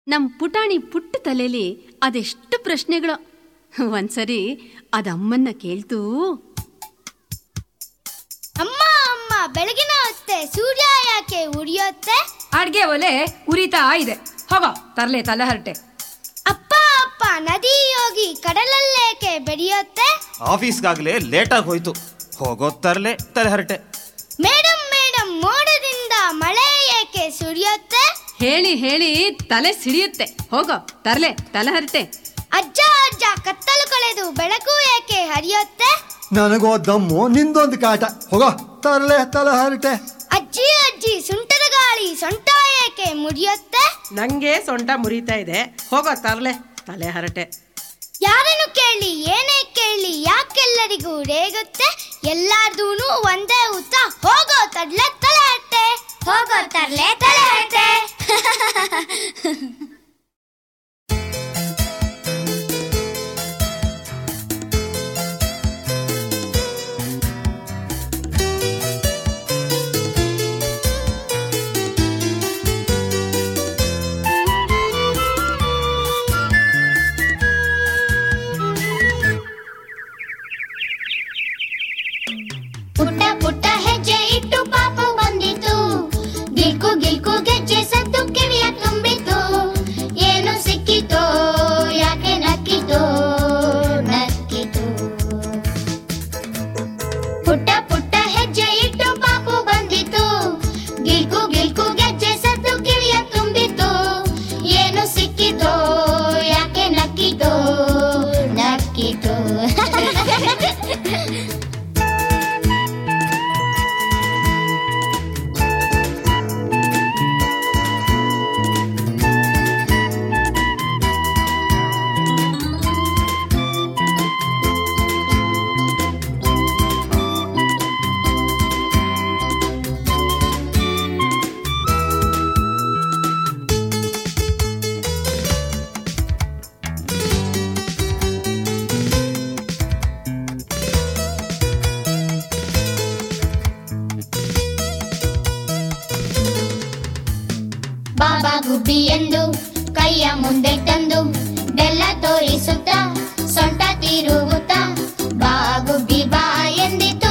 ನಮ್ ಪುಟಾಣಿ ಪುಟ್ಟ ತಲೆಲಿ ಅದೆಷ್ಟು ಪ್ರಶ್ನೆಗಳು ಒಂದ್ಸರಿ ಅದಮ್ಮನ್ನ ಕೇಳ್ತು ಅಮ್ಮ ಅಮ್ಮ ಬೆಳಗಿನ ಹೊತ್ತೆ ಸೂರ್ಯ ಯಾಕೆ ಉರಿಯುತ್ತೆ ಅಡ್ಗೆ ಒಲೆ ಉರಿತಾ ಇದೆ ಹೋಗೋ ತರ್ಲೆ ತಲೆ ಹರಟೆ ಅಪ್ಪ ಅಪ್ಪ ನದಿ ಹೋಗಿ ಕಡಲಲ್ಲೇಕೆ ಬೆರೆಯುತ್ತೆ ಆಫೀಸ್ಗಾಗ್ಲೇ ಲೇಟಾಗಿ ಹೋಯ್ತು ಹೋಗೋ ತರಲೆ ತಲೆಹರಟೆ ಮೇಡಮ್ ಮೇಡಮ್ ಮೋಡದಿಂದ ಮಳೆ ಏಕೆ ಸುರಿಯುತ್ತೆ ಹೇಳಿ ಹೇಳಿ ತಲೆ ಸಿಡಿಯುತ್ತೆ ಹೋಗೋ ತರ್ಲೆ ತಲೆ ಹರಟೆ ಅಜ್ಜ ಅಜ್ಜ ಕತ್ತಲು ಕಳೆದು ಬೆಳಕು ಏಕೆ ಹರಿಯುತ್ತೆ ನನಗೋ ದಮ್ಮು ನಿಂದೊಂದು ಕಾಟ ಹೋಗೋ ತರಲೆ ತಲೆ ಹರಟೆ ಅಜ್ಜಿ ಅಜ್ಜಿ ಸುಂಟದ ಗಾಳಿ ಸೊಂಟ ಏಕೆ ಮುರಿಯುತ್ತೆ ನಂಗೆ ಸೊಂಟ ಮುರಿತಾ ಇದೆ ಹೋಗೋ ತರ್ಲೆ ತಲೆ ಹರಟೆ ಯಾರನ್ನು ಕೇಳಿ ಏನೇ ಕೇಳಿ ಯಾಕೆಲ್ಲರಿಗೂ ರೇಗುತ್ತೆ ಎಲ್ಲಾರ್ದೂನು ಒಂದೇ ಉತ್ತರ ಹೋಗೋ ತಡ್ಲೆ ತಲೆ ಹಟ್ಟೆ ಹೋಗೋ ತರ್ಲೆ ತಲೆ ಹಟ್ಟೆ ಪುಟ್ಟ ಪುಟ್ಟ ಹೆಜ್ಜೆ ಇಟ್ಟು ಪಾಪ ಬಂದಿತು ಗಿಲ್ಕು ಗಿಲ್ಕು ಗೆಜ್ಜೆ ಸದ್ದು ಕಿವಿಯ ತುಂಬಿತು ಏನು ಸಿಕ್ಕಿತೋ ಯಾಕೆ ನಕ್ಕಿತೋ ನಕ್ಕಿತು ಪುಟ್ಟ ಪುಟ್ಟ ಹೆಜ್ಜೆ ಇಟ್ಟು ಪಾಪು ಬಂದಿತು ಗಿಲ್ಕು ಗಿಲ್ಕು ಗೆಜ್ಜೆ ಸದ್ದು ಕಿವಿಯ ತುಂಬಿತು ಏನು ಸಿಕ್ಕಿತೋ ಯಾಕೆ ನಕ್ಕಿತೋ ನಕ್ಕಿತು ಬಾಬಾ ಗುಬ್ಬಿ ಎಂದು ಕೈಯ ಮುಂದೆ ತಂದು ಬೆಲ್ಲ ತೋರಿಸುತ್ತ ಸೊಂಟ ತಿರುಗುತ್ತ ಬಾ ಗುಬ್ಬಿ ಬಾ ಎಂದಿತು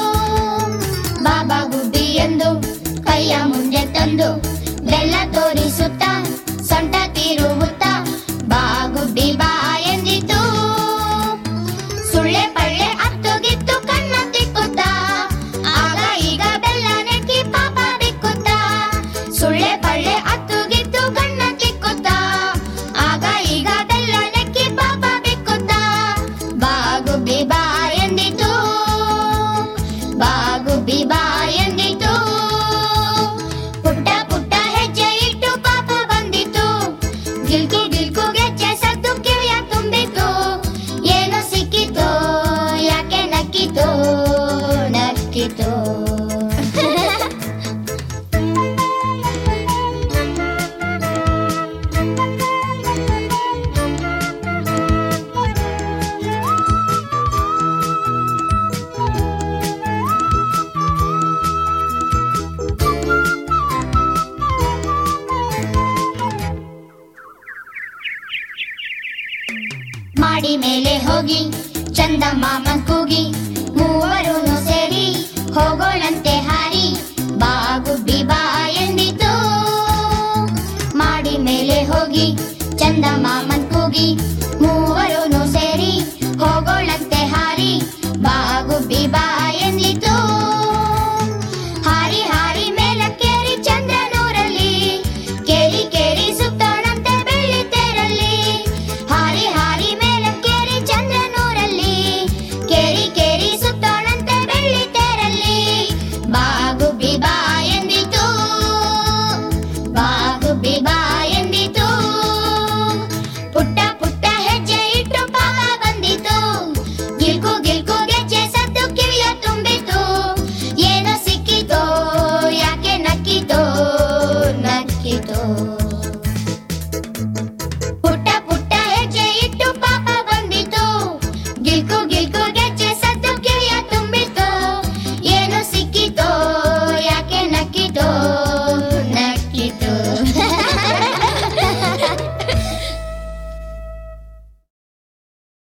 ಬಾಬಾ ಗುಬ್ಬಿ ಎಂದು ಕೈಯ ಮುಂದೆ ತಂದು ಬೆಲ್ಲ ತೋರಿಸುತ್ತ ಸೊಂಟ ತಿರುಗುತ್ತ ಬಾ ಗುಬ್ಬಿ ಬಾ ಎಂದಿತು ಸುಳ್ಳೆ ಪಳ್ಳೆ ಅತ್ತುಗಿತ್ತು ಕಣ್ಣ ತಿಕ್ಕುತ್ತ ಆಗ ಈಗ ಬೆಲ್ಲ ನೆಕ್ಕಿ ಪಾಪ ಬಿಕ್ಕುತ್ತ ಸುಳ್ಳೆ ಪಳ್ಳೆ ಅತ್ತುಗಿತ್ತು ಕಣ್ಣ ತಿಕ್ಕುತ್ತ ಆಗ ಈಗ ಬೆಲ್ಲ ನೆಕ್ಕಿ ಪಾಪ ಬಿಕ್ಕುತ್ತ ಬಾಗುಬಿ ಬಾ ಎಂದಿತು ಬಾಗುಬಿ ಬಾ ಎಂದಿತು ಪುಟ್ಟ ಪುಟ್ಟ ಹೆಜ್ಜೆ ಇಟ್ಟು ಪಾಪ ಬಂದಿತು ಗಿಲ್ಕು ಗಿಲ್ಕು ಗೆಜ್ಜೆ ಸದ್ದು ಕಿವಿಯ ತುಂಬಿತು ಏನು ಸಿಕ್ಕಿತು ಯಾಕೆ ನಕ್ಕಿತು ನಕ್ಕಿತು ಮಾಡಿ ಮೇಲೆ ಹೋಗಿ ಚಂದ ಮಾಮನ್ ಕೂಗಿ ಮೂವರು ಸೇರಿ ಹೋಗೋಣಂತೆ ಹಾರಿ ಬಾಗುಬ್ಬಿ ಬಾ ಎಂದಿತು ಮಾಡಿ ಮೇಲೆ ಹೋಗಿ ಚಂದ ಮಾಮನ್ ಕೂಗಿ ಮೂವರು ಸೇರಿ ಹೋಗೋಣಂತೆ ಹಾರಿ ಬಾಗುಬ್ಬಿ ಬಾ